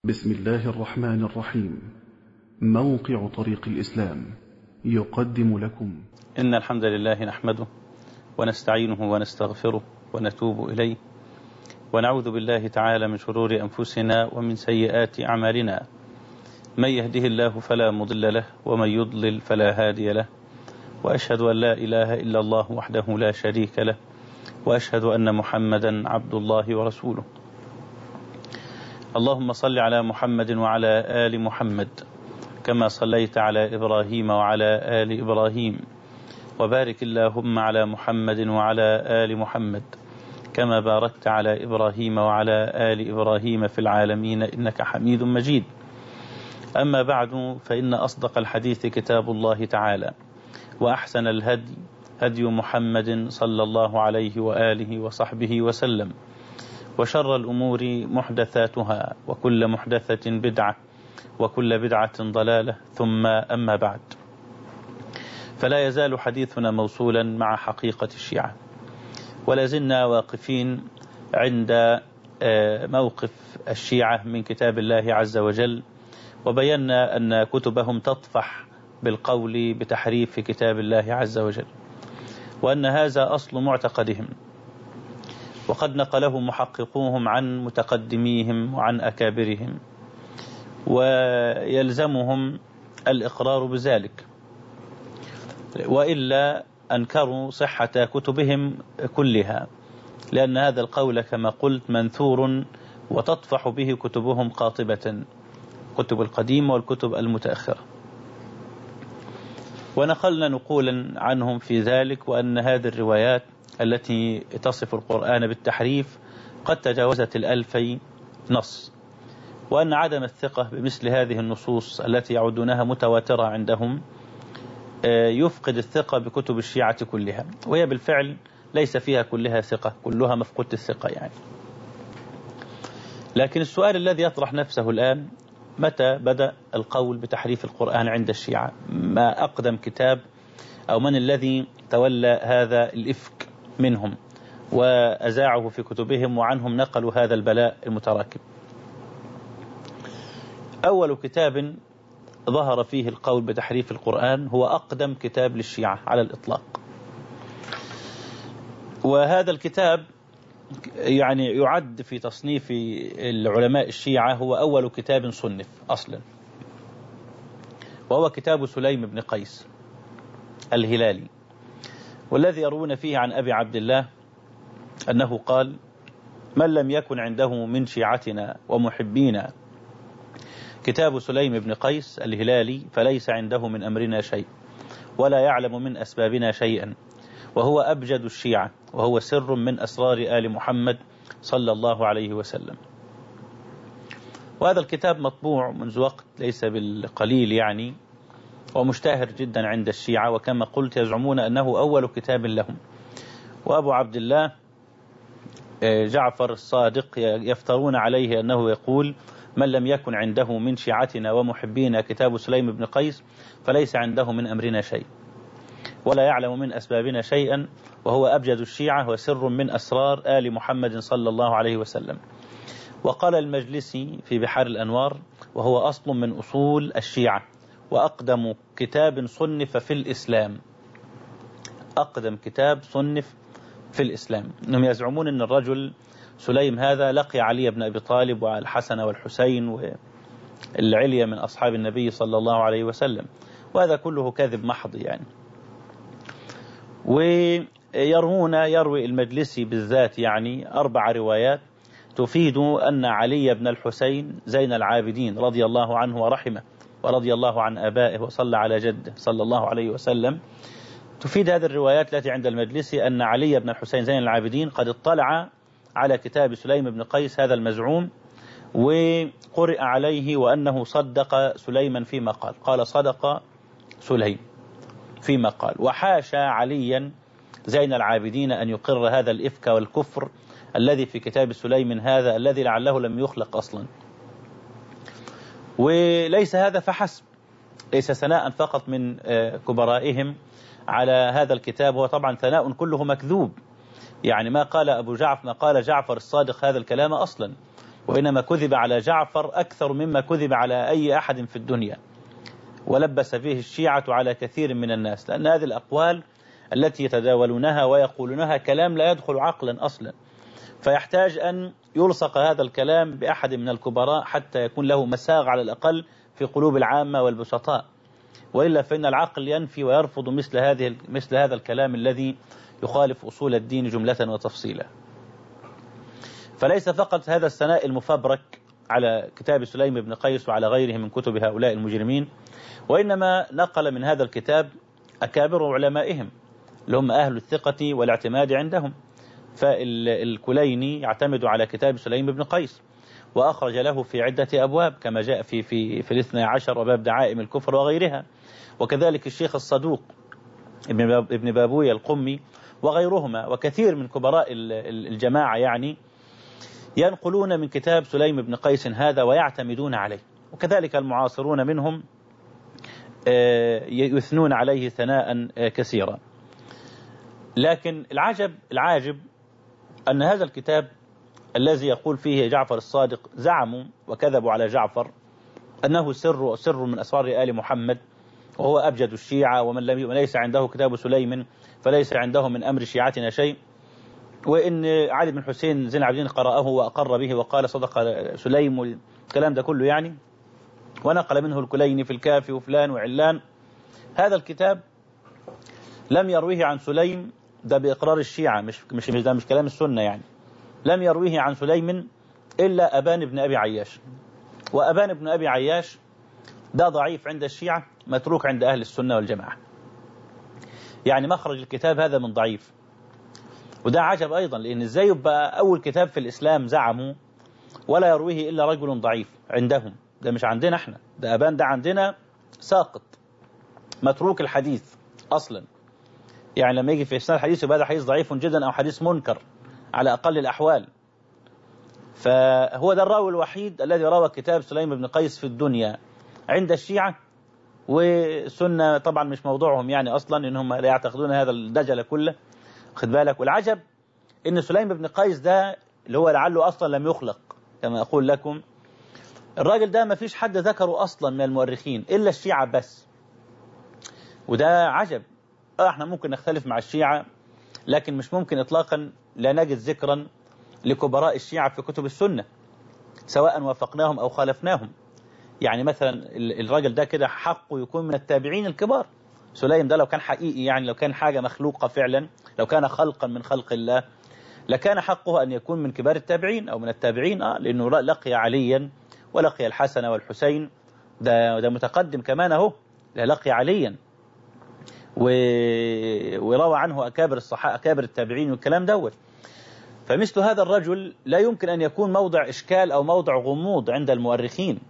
بسم الله الرحمن الرحيم موقع طريق الإسلام يقدم لكم إن الحمد لله نحمده ونستعينه ونستغفره ونتوب إليه ونعوذ بالله تعالى من شرور أنفسنا ومن سيئات أعمالنا من يهده الله فلا مضل له ومن يضلل فلا هادي له وأشهد أن لا إله إلا الله وحده لا شريك له وأشهد أن محمدا عبد الله ورسوله اللهم صل على محمد وعلى آل محمد كما صليت على إبراهيم وعلى آل إبراهيم وبارك اللهم على محمد وعلى آل محمد كما باركت على إبراهيم وعلى آل إبراهيم في العالمين إنك حميد مجيد أما بعد فإن أصدق الحديث كتاب الله تعالى وأحسن الهدي هدي محمد صلى الله عليه وآله وصحبه وسلم وشر الأمور محدثاتها وكل محدثة بدعة وكل بدعة ضلالة ثم أما بعد فلا يزال حديثنا موصولا مع حقيقة الشيعة ولا زلنا واقفين عند موقف الشيعة من كتاب الله عز وجل وبينا أن كتبهم تطفح بالقول بتحريف كتاب الله عز وجل وأن هذا أصل معتقدهم وقد نقله محققوهم عن متقدميهم وعن أكابرهم ويلزمهم الإقرار بذلك وإلا أنكروا صحة كتبهم كلها لأن هذا القول كما قلت منثور وتطفح به كتبهم قاطبة كتب القديمة والكتب المتأخرة ونقلنا نقولا عنهم في ذلك وأن هذه الروايات التي تصف القرآن بالتحريف قد تجاوزت الألفي نص وأن عدم الثقة بمثل هذه النصوص التي يعدونها متواترة عندهم يفقد الثقة بكتب الشيعة كلها وهي بالفعل ليس فيها كلها ثقة كلها مفقودة الثقة يعني لكن السؤال الذي يطرح نفسه الآن متى بدأ القول بتحريف القرآن عند الشيعة ما أقدم كتاب أو من الذي تولى هذا الإفك منهم وأزاعه في كتبهم وعنهم نقلوا هذا البلاء المتراكب أول كتاب ظهر فيه القول بتحريف القرآن هو أقدم كتاب للشيعة على الإطلاق وهذا الكتاب يعني يعد في تصنيف العلماء الشيعة هو أول كتاب صنف أصلا وهو كتاب سليم بن قيس الهلالي والذي يروون فيه عن أبي عبد الله أنه قال من لم يكن عنده من شيعتنا ومحبينا كتاب سليم بن قيس الهلالي فليس عنده من أمرنا شيء ولا يعلم من أسبابنا شيئا وهو أبجد الشيعة وهو سر من أسرار آل محمد صلى الله عليه وسلم وهذا الكتاب مطبوع منذ وقت ليس بالقليل يعني ومشتهر جدا عند الشيعة وكما قلت يزعمون أنه أول كتاب لهم وأبو عبد الله جعفر الصادق يفترون عليه أنه يقول من لم يكن عنده من شيعتنا ومحبينا كتاب سليم بن قيس فليس عنده من أمرنا شيء ولا يعلم من أسبابنا شيئا وهو أبجد الشيعة وسر من أسرار آل محمد صلى الله عليه وسلم وقال المجلسي في بحار الأنوار وهو أصل من أصول الشيعة وأقدم كتاب صنف في الإسلام أقدم كتاب صنف في الإسلام أنهم يزعمون أن الرجل سليم هذا لقي علي بن أبي طالب والحسن والحسين والعليا من أصحاب النبي صلى الله عليه وسلم وهذا كله كذب محض يعني ويروون يروي المجلسي بالذات يعني أربع روايات تفيد أن علي بن الحسين زين العابدين رضي الله عنه ورحمه ورضي الله عن أبائه وصلى على جده صلى الله عليه وسلم تفيد هذه الروايات التي عند المجلسي أن علي بن الحسين زين العابدين قد اطلع على كتاب سليم بن قيس هذا المزعوم وقرئ عليه وأنه صدق سليما فيما قال قال صدق سليم فيما قال وحاشا عليا زين العابدين أن يقر هذا الإفك والكفر الذي في كتاب سليم هذا الذي لعله لم يخلق أصلا وليس هذا فحسب ليس ثناء فقط من كبرائهم على هذا الكتاب هو طبعا ثناء كله مكذوب يعني ما قال أبو جعفر ما قال جعفر الصادق هذا الكلام أصلا وإنما كذب على جعفر أكثر مما كذب على أي أحد في الدنيا ولبس فيه الشيعة على كثير من الناس لأن هذه الأقوال التي يتداولونها ويقولونها كلام لا يدخل عقلا أصلا فيحتاج أن يلصق هذا الكلام بأحد من الكبراء حتى يكون له مساغ على الأقل في قلوب العامة والبسطاء وإلا فإن العقل ينفي ويرفض مثل هذه مثل هذا الكلام الذي يخالف أصول الدين جملة وتفصيلا فليس فقط هذا الثناء المفبرك على كتاب سليم بن قيس وعلى غيره من كتب هؤلاء المجرمين وإنما نقل من هذا الكتاب أكابر علمائهم اللي هم أهل الثقة والاعتماد عندهم فالكليني يعتمد على كتاب سليم بن قيس وأخرج له في عدة أبواب كما جاء في في في الاثنى عشر وباب دعائم الكفر وغيرها وكذلك الشيخ الصدوق ابن ابن بابوية القمي وغيرهما وكثير من كبراء الجماعة يعني ينقلون من كتاب سليم بن قيس هذا ويعتمدون عليه وكذلك المعاصرون منهم يثنون عليه ثناء كثيرا لكن العجب العاجب أن هذا الكتاب الذي يقول فيه جعفر الصادق زعموا وكذبوا على جعفر أنه سر سر من أسرار آل محمد وهو أبجد الشيعة ومن لم ليس عنده كتاب سليم فليس عنده من أمر شيعتنا شيء وإن علي بن حسين زين العابدين قرأه وأقر به وقال صدق سليم والكلام ده كله يعني ونقل منه الكليني في الكافي وفلان وعلان هذا الكتاب لم يرويه عن سليم ده بإقرار الشيعة مش مش ده مش كلام السنة يعني لم يرويه عن سليم إلا أبان بن أبي عياش وأبان بن أبي عياش ده ضعيف عند الشيعة متروك عند أهل السنة والجماعة يعني مخرج الكتاب هذا من ضعيف وده عجب أيضا لأن إزاي يبقى أول كتاب في الإسلام زعموا ولا يرويه إلا رجل ضعيف عندهم ده مش عندنا احنا ده أبان ده عندنا ساقط متروك الحديث أصلا يعني لما يجي في إسناد الحديث يبقى هذا حديث ضعيف جدا أو حديث منكر على أقل الأحوال فهو ده الراوي الوحيد الذي روى كتاب سليم بن قيس في الدنيا عند الشيعة والسنة طبعا مش موضوعهم يعني أصلا إنهم لا يعتقدون هذا الدجل كله خد بالك والعجب إن سليم بن قيس ده اللي هو لعله أصلا لم يخلق كما أقول لكم الراجل ده ما فيش حد ذكره أصلا من المؤرخين إلا الشيعة بس وده عجب احنا ممكن نختلف مع الشيعة لكن مش ممكن إطلاقا لا نجد ذكرا لكبراء الشيعة في كتب السنة سواء وافقناهم أو خالفناهم يعني مثلا الراجل ده كده حقه يكون من التابعين الكبار سليم ده لو كان حقيقي يعني لو كان حاجة مخلوقة فعلا لو كان خلقا من خلق الله لكان حقه أن يكون من كبار التابعين أو من التابعين آه لأنه لقي عليا ولقي الحسن والحسين ده, ده متقدم كمان أهو لقي عليا و... وروى عنه أكابر الصحابة أكابر التابعين والكلام دوت فمثل هذا الرجل لا يمكن أن يكون موضع إشكال أو موضع غموض عند المؤرخين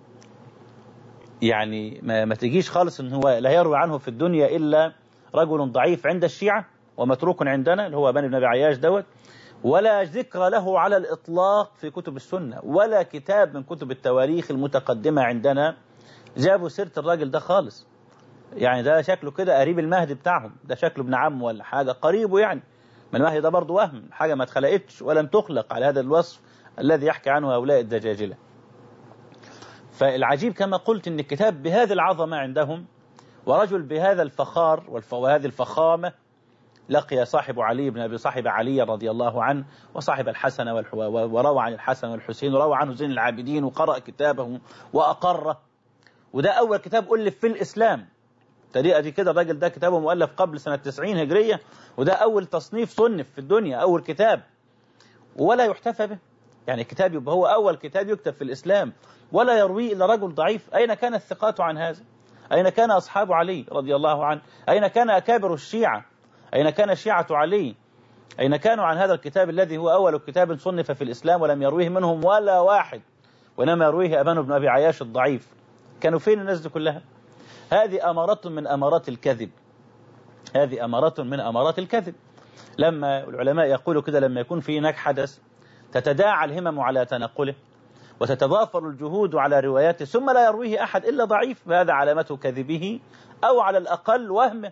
يعني ما, ما تجيش خالص ان هو لا يروي عنه في الدنيا إلا رجل ضعيف عند الشيعة ومتروك عندنا اللي هو بني بن أبي عياش دوت ولا ذكر له على الإطلاق في كتب السنة ولا كتاب من كتب التواريخ المتقدمة عندنا جابوا سيرة الراجل ده خالص يعني ده شكله كده قريب المهدي بتاعهم ده شكله ابن عم ولا حاجة قريبه يعني ما المهدي ده برضه وهم حاجة ما اتخلقتش ولم تخلق على هذا الوصف الذي يحكي عنه هؤلاء الدجاجلة فالعجيب كما قلت ان الكتاب بهذه العظمة عندهم ورجل بهذا الفخار وهذه الفخامة لقي صاحب علي بن أبي صاحب علي رضي الله عنه وصاحب الحسن وروى عن الحسن والحسين وروى عنه زين العابدين وقرأ كتابه وأقره وده أول كتاب ألف في الإسلام طريقة دي كده الراجل ده كتابه مؤلف قبل سنة 90 هجرية وده أول تصنيف صنف في الدنيا أول كتاب ولا يحتفى به يعني كتاب يبقى هو أول كتاب يكتب في الإسلام ولا يرويه إلا رجل ضعيف أين كان الثقات عن هذا أين كان أصحاب علي رضي الله عنه أين كان أكابر الشيعة أين كان شيعة علي أين كانوا عن هذا الكتاب الذي هو أول كتاب صنف في الإسلام ولم يرويه منهم ولا واحد وإنما يرويه أبان بن أبي عياش الضعيف كانوا فين الناس دي كلها هذه أمارة من أمارات الكذب هذه أمارة من أمارات الكذب لما العلماء يقولوا كده لما يكون في هناك حدث تتداعى الهمم على تنقله وتتضافر الجهود على رواياته ثم لا يرويه أحد إلا ضعيف فهذا علامة كذبه أو على الأقل وهمه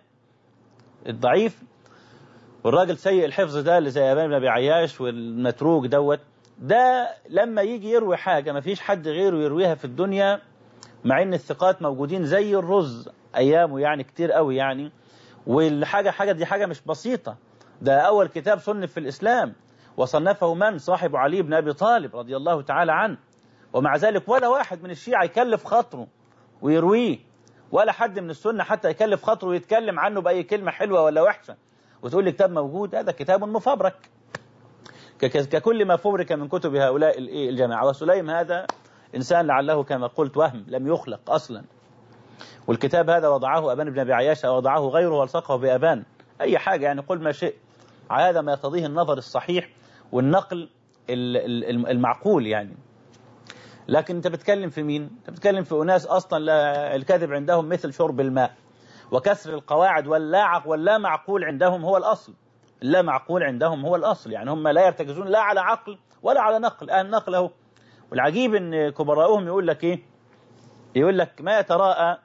الضعيف والراجل سيء الحفظ ده اللي زي أبان بن أبي عياش والمتروك دوت ده لما يجي يروي حاجة ما فيش حد غيره يرويها في الدنيا مع ان الثقات موجودين زي الرز ايامه يعني كتير قوي يعني والحاجة حاجة دي حاجة مش بسيطة ده اول كتاب صنف في الاسلام وصنفه من صاحب علي بن ابي طالب رضي الله تعالى عنه ومع ذلك ولا واحد من الشيعة يكلف خاطره ويرويه ولا حد من السنة حتى يكلف خاطره ويتكلم عنه بأي كلمة حلوة ولا وحشة وتقول لي كتاب موجود هذا كتاب مفبرك ككل ما فبرك من كتب هؤلاء الجماعة وسليم هذا إنسان لعله كما قلت وهم لم يخلق أصلا والكتاب هذا وضعه أبان بن أبي عياشة وضعه غيره والصقه بأبان أي حاجة يعني قل ما شئت هذا ما يقتضيه النظر الصحيح والنقل المعقول يعني لكن انت بتتكلم في مين انت بتتكلم في اناس اصلا لا الكذب عندهم مثل شرب الماء وكسر القواعد واللا واللا معقول عندهم هو الاصل لا معقول عندهم هو الاصل يعني هم لا يرتكزون لا على عقل ولا على نقل آه النقل اهو والعجيب ان كبراؤهم يقول لك ايه يقول لك ما يتراءى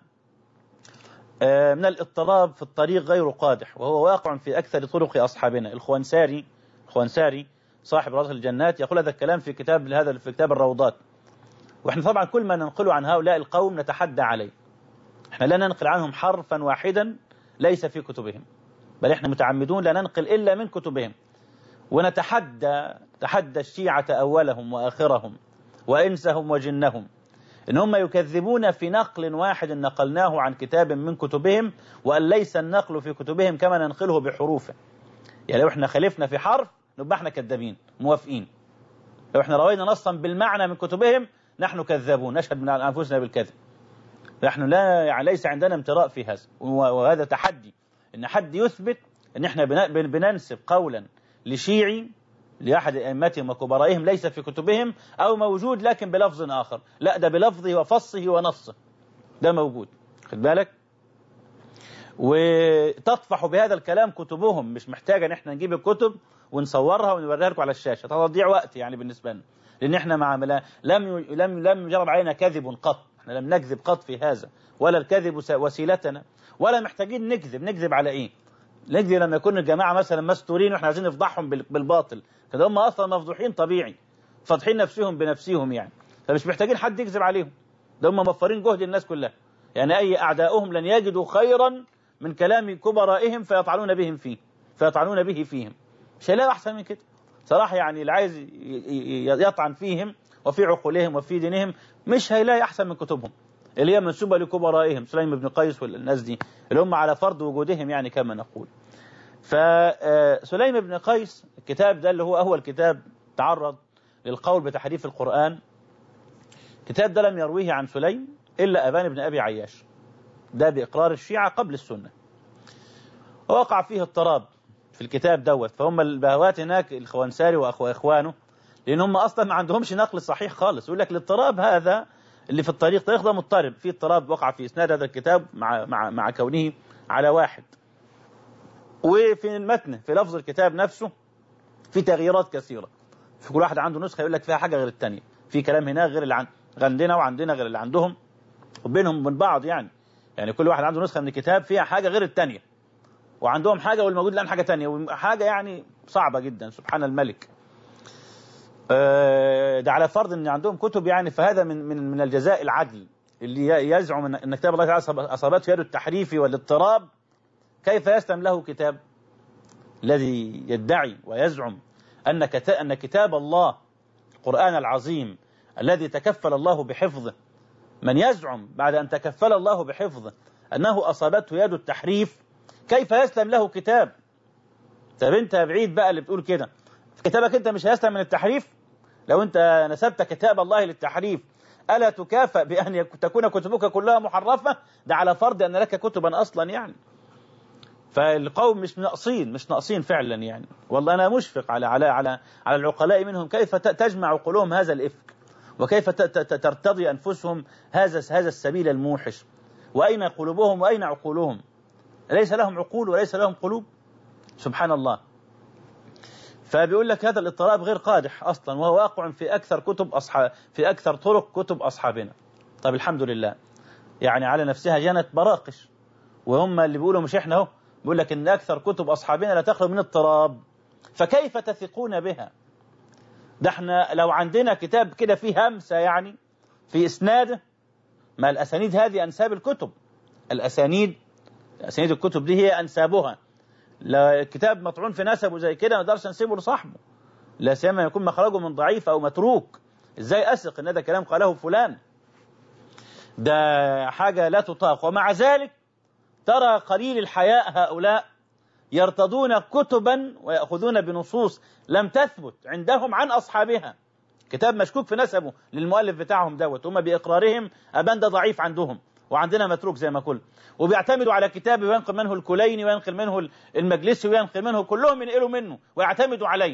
من الاضطراب في الطريق غير قادح وهو واقع في اكثر طرق اصحابنا الخوانساري الخوانساري صاحب رأس الجنات يقول هذا الكلام في كتاب هذا في كتاب الروضات واحنا طبعا كل ما ننقله عن هؤلاء القوم نتحدى عليه احنا لا ننقل عنهم حرفا واحدا ليس في كتبهم بل احنا متعمدون لا ننقل إلا من كتبهم ونتحدى تحدى الشيعة أولهم وآخرهم وإنسهم وجنهم إن هم يكذبون في نقل واحد نقلناه عن كتاب من كتبهم وأن ليس النقل في كتبهم كما ننقله بحروفه يعني لو احنا خالفنا في حرف نبقى احنا كذابين موافقين لو احنا روينا نصا بالمعنى من كتبهم نحن كذابون نشهد من أنفسنا بالكذب نحن لا يعني ليس عندنا امتراء في هذا وهذا تحدي ان حد يثبت ان احنا بننسب قولا لشيعي لأحد أئمتهم وكبرائهم ليس في كتبهم أو موجود لكن بلفظ آخر لا ده بلفظه وفصه ونصه ده موجود خد بالك وتطفح بهذا الكلام كتبهم مش محتاجة ان احنا نجيب الكتب ونصورها ونوريها لكم على الشاشة تضيع وقت يعني بالنسبة لنا لأن احنا مع لم لم لم يجرب علينا كذب قط احنا لم نكذب قط في هذا ولا الكذب وسيلتنا ولا محتاجين نكذب نكذب على ايه نكذب لما يكون الجماعة مثلا مستورين واحنا عايزين نفضحهم بالباطل كده هم اصلا مفضوحين طبيعي فاضحين نفسهم بنفسهم يعني فمش محتاجين حد يكذب عليهم ده هم موفرين جهد الناس كلها يعني اي اعداؤهم لن يجدوا خيرا من كلام كبرائهم فيطعنون بهم فيه فيطعنون به فيهم مش هيلاقي احسن من كده صراحة يعني اللي عايز يطعن فيهم وفي عقولهم وفي دينهم مش هيلاقي احسن من كتبهم اللي هي منسوبة لكبرائهم سليم بن قيس والناس دي اللي هم على فرض وجودهم يعني كما نقول فسليم بن قيس الكتاب ده اللي هو أول كتاب تعرض للقول بتحريف القرآن الكتاب ده لم يرويه عن سليم إلا أبان بن أبي عياش ده بإقرار الشيعة قبل السنة ووقع فيه اضطراب في الكتاب دوت فهم البهوات هناك الخوانساري وإخوانه لأن هم أصلا ما عندهمش نقل صحيح خالص يقول لك الاضطراب هذا اللي في الطريق الطريق ده مضطرب في اضطراب وقع في إسناد هذا الكتاب مع, مع, مع كونه على واحد وفي المتن في لفظ الكتاب نفسه في تغييرات كثيرة في كل واحد عنده نسخة يقول لك فيها حاجة غير الثانية في كلام هنا غير اللي عندنا وعندنا غير اللي عندهم وبينهم وبين بعض يعني يعني كل واحد عنده نسخة من الكتاب فيها حاجة غير الثانية وعندهم حاجة والموجود الآن حاجة ثانية وحاجة يعني صعبة جدا سبحان الملك ده على فرض ان عندهم كتب يعني فهذا من من من الجزاء العدل اللي يزعم ان كتاب الله تعالى اصابته يد التحريف والاضطراب كيف يسلم له كتاب الذي يدعي ويزعم أن أن كتاب الله القرآن العظيم الذي تكفل الله بحفظه من يزعم بعد أن تكفل الله بحفظه أنه أصابته يد التحريف كيف يسلم له كتاب طب أنت بعيد بقى اللي بتقول كده كتابك أنت مش هيسلم من التحريف لو أنت نسبت كتاب الله للتحريف ألا تكافأ بأن تكون كتبك كلها محرفة ده على فرض أن لك كتبا أصلا يعني فالقوم مش ناقصين مش ناقصين فعلا يعني والله انا مشفق على على على على العقلاء منهم كيف تجمع عقولهم هذا الافك وكيف ترتضي انفسهم هذا هذا السبيل الموحش واين قلوبهم واين عقولهم ليس لهم عقول وليس لهم قلوب سبحان الله فبيقول لك هذا الاضطراب غير قادح اصلا وهو واقع في اكثر كتب اصحاب في اكثر طرق كتب اصحابنا طب الحمد لله يعني على نفسها جنت براقش وهم اللي بيقولوا مش احنا اهو بيقول لك ان اكثر كتب اصحابنا لا تخلو من اضطراب فكيف تثقون بها ده احنا لو عندنا كتاب كده فيه همسة يعني في إسناده ما الأسانيد هذه أنساب الكتب الأسانيد أسانيد الكتب دي هي أنسابها لا كتاب مطعون في نسبه زي كده ما نقدرش نسيبه لصاحبه لا سيما يكون مخرجه من ضعيف أو متروك إزاي أثق إن هذا كلام قاله فلان ده حاجة لا تطاق ومع ذلك ترى قليل الحياء هؤلاء يرتضون كتبا ويأخذون بنصوص لم تثبت عندهم عن أصحابها كتاب مشكوك في نسبه للمؤلف بتاعهم دوت هم بإقرارهم أبان ده ضعيف عندهم وعندنا متروك زي ما قلت وبيعتمدوا على كتاب وينقل منه الكليني وينقل منه المجلسي وينقل منه كلهم ينقلوا منه ويعتمدوا عليه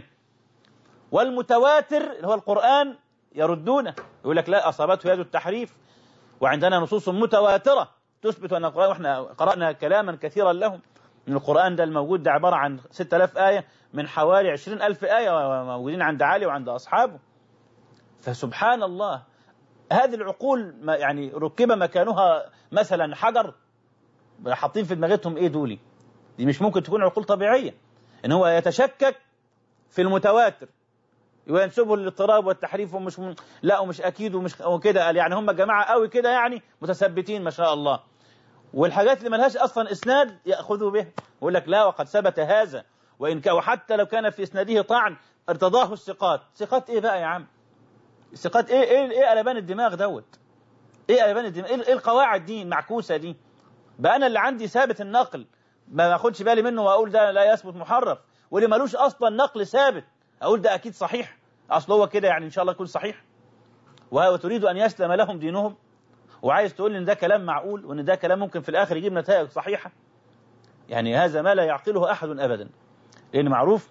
والمتواتر اللي هو القرآن يردونه يقول لك لا أصابته يد التحريف وعندنا نصوص متواترة تثبت أن القرآن وإحنا قرأنا كلاما كثيرا لهم من القرآن ده الموجود ده عبارة عن 6000 آية من حوالي 20000 آية موجودين عند علي وعند أصحابه فسبحان الله هذه العقول ما يعني ركب مكانها مثلا حجر حاطين في دماغتهم ايه دولي دي مش ممكن تكون عقول طبيعية ان هو يتشكك في المتواتر وينسبه للاضطراب والتحريف ومش م... لا ومش اكيد ومش وكده قال يعني هم جماعه قوي كده يعني متثبتين ما شاء الله والحاجات اللي ملهاش اصلا اسناد ياخذوا بها يقول لك لا وقد ثبت هذا وان كان وحتى لو كان في اسناده طعن ارتضاه الثقات ثقات ايه بقى يا عم الثقات ايه ايه ايه قلبان الدماغ دوت ايه قلبان الدماغ ايه القواعد دي المعكوسه دي بقى انا اللي عندي ثابت النقل ما باخدش بالي منه واقول ده لا يثبت محرف واللي ملوش اصلا نقل ثابت اقول ده اكيد صحيح اصل هو كده يعني ان شاء الله يكون صحيح وتريد ان يسلم لهم دينهم وعايز تقول ان ده كلام معقول وان ده كلام ممكن في الاخر يجيب نتائج صحيحه يعني هذا ما لا يعقله احد ابدا لان معروف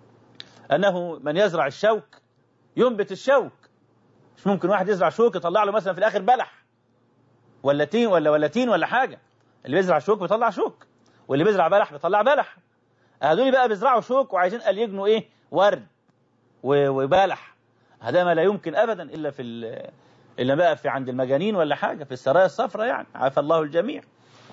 انه من يزرع الشوك ينبت الشوك مش ممكن واحد يزرع شوك يطلع له مثلا في الاخر بلح ولا تين ولا ولا تين ولا حاجه اللي بيزرع شوك بيطلع شوك واللي بيزرع بلح بيطلع بلح هذول بقى بيزرعوا شوك وعايزين قال يجنوا ايه ورد وبلح هذا ما لا يمكن ابدا الا في الا بقى في عند المجانين ولا حاجه في السرايا الصفراء يعني عافى الله الجميع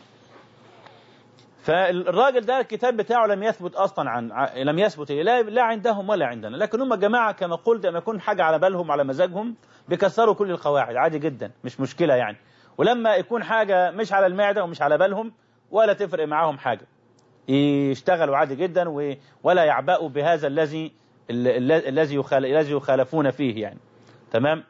فالراجل ده الكتاب بتاعه لم يثبت اصلا عن لم يثبت لا, لا عندهم ولا عندنا لكن هم جماعه كما قلت لما يكون حاجه على بالهم على مزاجهم بيكسروا كل القواعد عادي جدا مش مشكله يعني ولما يكون حاجه مش على المعده ومش على بالهم ولا تفرق معاهم حاجه يشتغلوا عادي جدا ولا يعبأوا بهذا الذي الذي الذي يخالفون فيه يعني تمام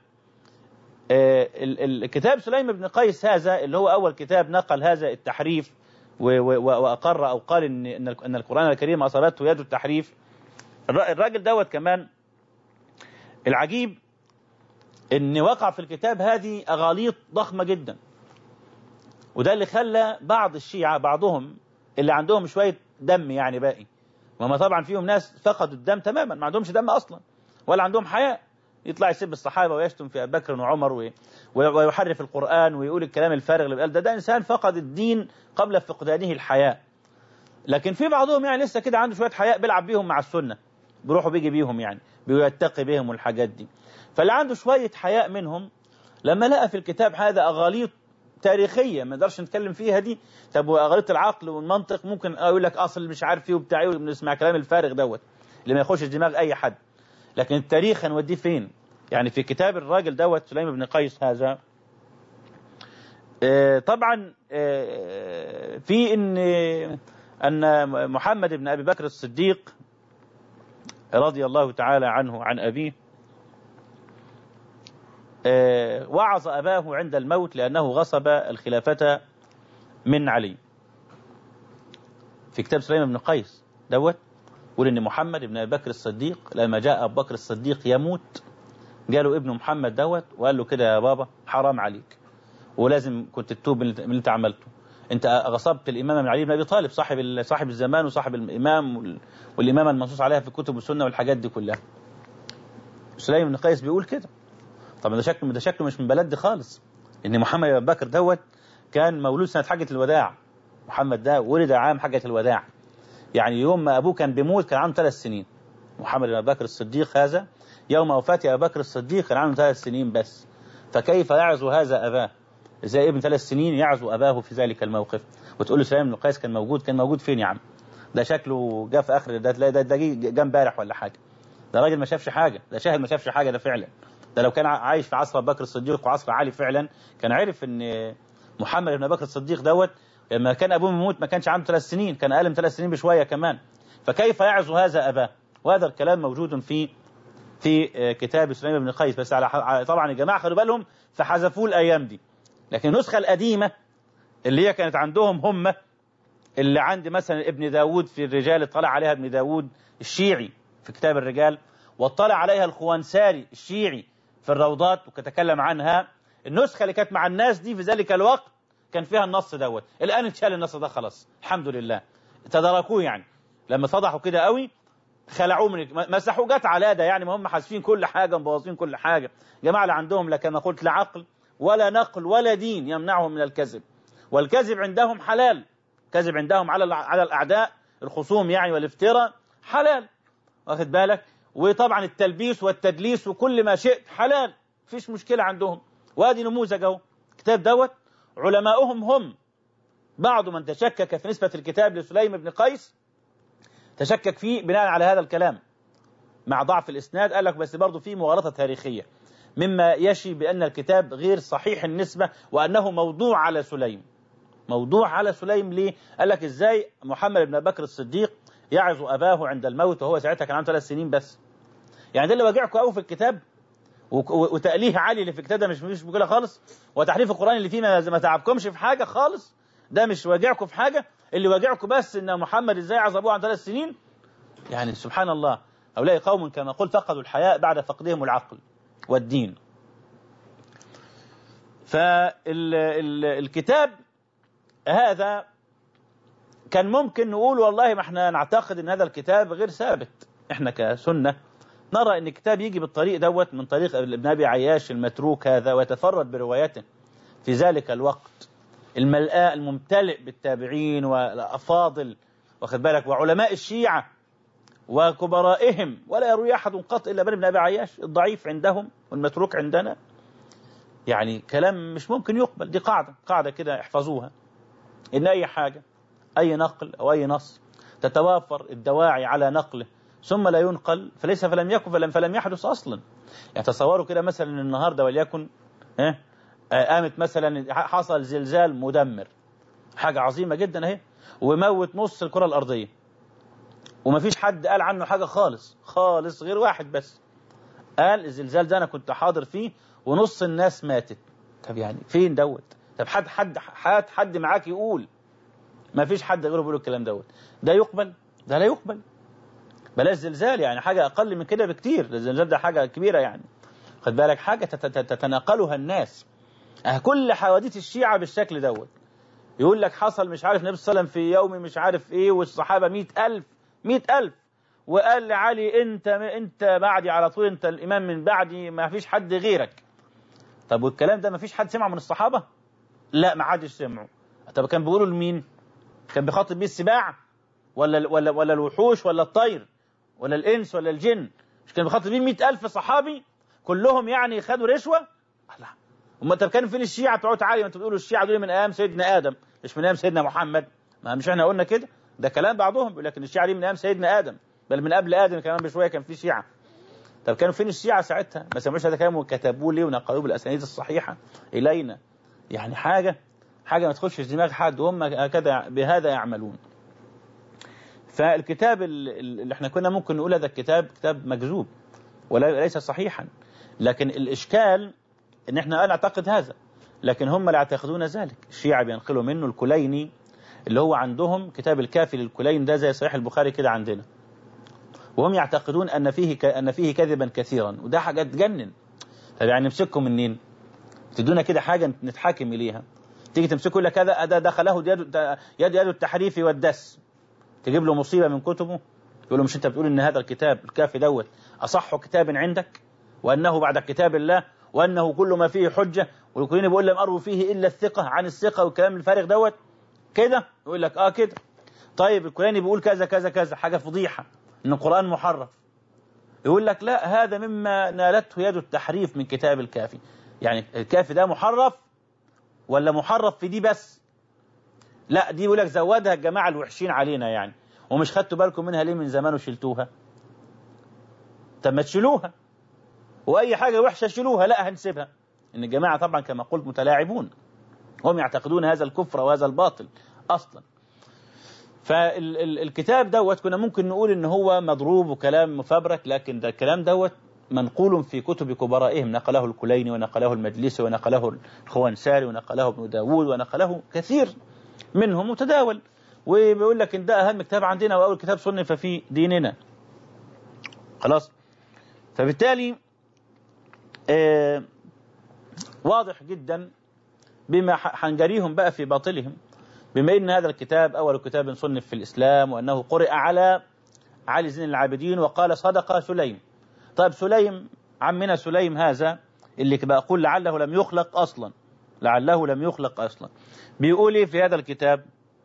الكتاب سليم بن قيس هذا اللي هو أول كتاب نقل هذا التحريف وأقر أو قال إن إن القرآن الكريم أصابته يد التحريف الراجل دوت كمان العجيب إن وقع في الكتاب هذه أغاليط ضخمة جدا وده اللي خلى بعض الشيعة بعضهم اللي عندهم شوية دم يعني باقي وما طبعا فيهم ناس فقدوا الدم تماما ما عندهمش دم أصلا ولا عندهم حياء يطلع يسب الصحابة ويشتم في أبي بكر وعمر ويحرف القرآن ويقول الكلام الفارغ اللي قال ده ده إنسان فقد الدين قبل فقدانه الحياء لكن في بعضهم يعني لسه كده عنده شوية حياء بيلعب بيهم مع السنة بيروحوا بيجي بيهم يعني بيتقي بيهم والحاجات دي فاللي عنده شوية حياء منهم لما لقى في الكتاب هذا أغاليط تاريخية ما نقدرش نتكلم فيها دي طب وأغاليط العقل والمنطق ممكن أقول لك أصل مش عارف فيه وبتاع بنسمع كلام الفارغ دوت اللي ما يخش دماغ أي حد لكن التاريخ هنوديه فين يعني في كتاب الراجل دوت سليم بن قيس هذا طبعا في ان ان محمد بن ابي بكر الصديق رضي الله تعالى عنه عن ابيه وعظ اباه عند الموت لانه غصب الخلافه من علي في كتاب سليم بن قيس دوت يقول ان محمد بن ابي بكر الصديق لما جاء ابو بكر الصديق يموت جاله ابنه محمد دوت وقال له كده يا بابا حرام عليك ولازم كنت تتوب من اللي انت عملته انت غصبت الامام علي بن ابي طالب صاحب صاحب الزمان وصاحب الامام والامامه المنصوص عليها في كتب السنه والحاجات دي كلها سليم بن قيس بيقول كده طب ده شكله ده شكله مش من بلد خالص ان محمد بن بكر دوت كان مولود سنه حجه الوداع محمد ده ولد عام حجه الوداع يعني يوم ما ابوه كان بيموت كان عنده ثلاث سنين محمد بن بكر الصديق هذا يوم وفاة أبي بكر الصديق كان عنده ثلاث سنين بس فكيف يعزو هذا أباه زي ابن ثلاث سنين يعزو أباه في ذلك الموقف وتقول له سليم بن قيس كان موجود كان موجود فين يا عم ده شكله جاء في آخر ده ده, ده جه امبارح ولا حاجة ده راجل ما شافش حاجة ده شاهد ما شافش حاجة ده فعلا ده لو كان عايش في عصر بكر الصديق وعصر علي فعلا كان عرف ان محمد بن بكر الصديق دوت لما كان ابوه يموت ما كانش عنده ثلاث سنين كان اقل من ثلاث سنين بشويه كمان فكيف يعظ هذا اباه وهذا الكلام موجود في في كتاب سليمان بن قيس بس على طبعا الجماعه خدوا بالهم فحذفوه الايام دي لكن النسخه القديمه اللي هي كانت عندهم هم اللي عند مثلا ابن داود في الرجال اطلع عليها ابن داود الشيعي في كتاب الرجال واطلع عليها الخوانساري الشيعي في الروضات وتكلم عنها النسخة اللي كانت مع الناس دي في ذلك الوقت كان فيها النص دوت الآن اتشال النص ده خلاص الحمد لله تداركوه يعني لما فضحوا كده قوي خلعوه من مسحوه جت على ده يعني ما هم حاسفين كل حاجة مبوظين كل حاجة جماعة اللي عندهم لا كما قلت لا عقل ولا نقل ولا دين يمنعهم من الكذب والكذب عندهم حلال كذب عندهم على على الأعداء الخصوم يعني والافتراء حلال واخد بالك وطبعا التلبيس والتدليس وكل ما شئت حلال فيش مشكلة عندهم وادي نموذج اهو الكتاب دوت علماؤهم هم بعض من تشكك في نسبة الكتاب لسليم بن قيس تشكك فيه بناء على هذا الكلام مع ضعف الإسناد قال لك بس برضه فيه مغالطة تاريخية مما يشي بأن الكتاب غير صحيح النسبة وأنه موضوع على سليم موضوع على سليم ليه؟ قال لك إزاي محمد بن بكر الصديق يعظ أباه عند الموت وهو ساعتها كان عنده ثلاث سنين بس يعني ده اللي واجعكم قوي في الكتاب وتأليه عالي اللي في الكتاب ده مش مش مشكله خالص وتحريف القرآن اللي فيه ما تعبكمش في حاجة خالص ده مش واجعكم في حاجة اللي واجعكم بس ان محمد ازاي عذبوه عن ثلاث سنين يعني سبحان الله هؤلاء قوم كما قلت فقدوا الحياء بعد فقدهم العقل والدين فالكتاب هذا كان ممكن نقول والله ما احنا نعتقد ان هذا الكتاب غير ثابت احنا كسنة نرى ان الكتاب يجي بالطريق دوت من طريق ابن ابي عياش المتروك هذا ويتفرد بروايته في ذلك الوقت الملآ الممتلئ بالتابعين والافاضل واخد بالك وعلماء الشيعة وكبرائهم ولا يروي احد قط الا ابن ابي عياش الضعيف عندهم والمتروك عندنا يعني كلام مش ممكن يقبل دي قاعدة قاعدة كده احفظوها ان اي حاجة اي نقل او اي نص تتوافر الدواعي على نقله ثم لا ينقل فليس فلم يكن فلم فلم يحدث اصلا يعني تصوروا كده مثلا النهارده وليكن اه قامت مثلا حصل زلزال مدمر حاجه عظيمه جدا اهي وموت نص الكره الارضيه ومفيش حد قال عنه حاجه خالص خالص غير واحد بس قال الزلزال ده انا كنت حاضر فيه ونص الناس ماتت طب يعني فين دوت طب حد حد حد حد معاك يقول ما فيش حد غيره بيقول الكلام دوت ده يقبل ده لا يقبل بلاش زلزال يعني حاجة أقل من كده بكتير الزلزال ده حاجة كبيرة يعني خد بالك حاجة تتناقلها الناس أه كل حواديت الشيعة بالشكل دوت يقول لك حصل مش عارف النبي صلى الله عليه وسلم في يوم مش عارف ايه والصحابة مئة ألف مئة ألف وقال لعلي انت انت بعدي على طول انت الامام من بعدي ما فيش حد غيرك طب والكلام ده ما فيش حد سمعه من الصحابة لا ما حدش سمعه طب كان بيقولوا لمين كان بيخاطب بيه السباع ولا ولا ولا الوحوش ولا الطير ولا الإنس ولا الجن مش كان بيخاطب بيه 100000 صحابي كلهم يعني خدوا رشوة لا هم طب كانوا فين الشيعة بتوع تعالي ما انتوا بتقولوا الشيعة دول من أيام سيدنا آدم مش من أيام سيدنا محمد ما مش احنا قلنا كده ده كلام بعضهم بيقول لك ان الشيعة دي من أيام سيدنا آدم بل من قبل آدم كمان بشوية كان في شيعة طب كانوا فين الشيعة ساعتها ما سمعوش هذا الكلام وكتبوه ليه ونقلوه بالأسانيد الصحيحة إلينا يعني حاجة حاجة ما تخشش دماغ حد وهم هكذا بهذا يعملون فالكتاب اللي احنا كنا ممكن نقول هذا الكتاب كتاب مكذوب وليس صحيحا لكن الإشكال ان احنا نعتقد هذا لكن هم لا يعتقدون ذلك الشيعة بينقلوا منه الكليني اللي هو عندهم كتاب الكافي للكلين ده زي صحيح البخاري كده عندنا وهم يعتقدون ان فيه ك... ان فيه كذبا كثيرا وده حاجه تجنن طب يعني نمسككم منين تدونا كده حاجه نتحاكم اليها تيجي تمسكوا لك هذا ده دخله يد يد يد التحريف والدس تجيب له مصيبه من كتبه يقول له مش انت بتقول ان هذا الكتاب الكافي دوت اصح كتاب عندك وانه بعد كتاب الله وانه كل ما فيه حجه والكلين بيقول لم اروي فيه الا الثقه عن الثقه والكلام الفارغ دوت كده يقول لك اه كده طيب الكلاني بيقول كذا كذا كذا حاجه فضيحه ان القران محرف يقول لك لا هذا مما نالته يد التحريف من كتاب الكافي يعني الكافي ده محرف ولا محرف في دي بس لا دي يقول لك زودها الجماعه الوحشين علينا يعني ومش خدتوا بالكم منها ليه من زمان وشلتوها طب ما تشيلوها واي حاجه وحشه شيلوها لا هنسيبها ان الجماعه طبعا كما قلت متلاعبون هم يعتقدون هذا الكفر وهذا الباطل اصلا فالكتاب دوت كنا ممكن نقول ان هو مضروب وكلام مفبرك لكن ده الكلام دوت منقول في كتب كبرائهم نقله الكليني ونقله المجلسي ونقله الخوانساري ونقله ابن داود ونقله كثير منهم متداول وبيقول لك ان ده اهم كتاب عندنا واول كتاب صنف في ديننا خلاص فبالتالي آه واضح جدا بما حنجريهم بقى في باطلهم بما ان هذا الكتاب اول كتاب صنف في الاسلام وانه قرئ على علي زين العابدين وقال صدق سليم طيب سليم عمنا سليم هذا اللي بقول لعله لم يخلق اصلا لعله لم يخلق اصلا بيقول ايه في هذا الكتاب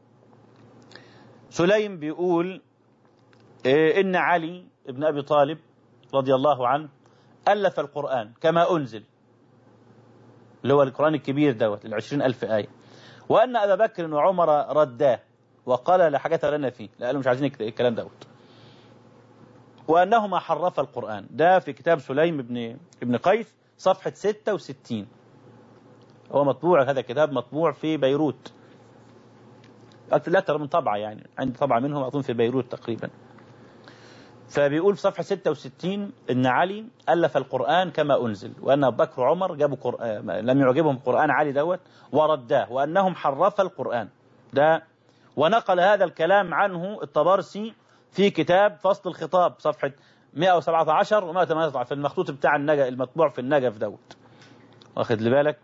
سليم بيقول إيه ان علي ابن ابي طالب رضي الله عنه الف القران كما انزل اللي هو القران الكبير دوت العشرين الف ايه وان ابا بكر وعمر رداه وقال لا حاجه لنا فيه لا قالوا مش عايزين الكلام دوت وأنهما حرف القرآن ده في كتاب سليم بن ابن قيس صفحة 66 هو مطبوع هذا الكتاب مطبوع في بيروت لا ترى من طبعة يعني عندي طبعة منهم أظن في بيروت تقريبا فبيقول في صفحة 66 إن علي ألف القرآن كما أنزل وأن أبو بكر وعمر جابوا قرآن لم يعجبهم قرآن علي دوت ورداه وأنهم حرف القرآن ده ونقل هذا الكلام عنه الطبرسي في كتاب فصل الخطاب صفحة 117 و 118 في المخطوط بتاع النجف المطبوع في النجف دوت واخد لي بالك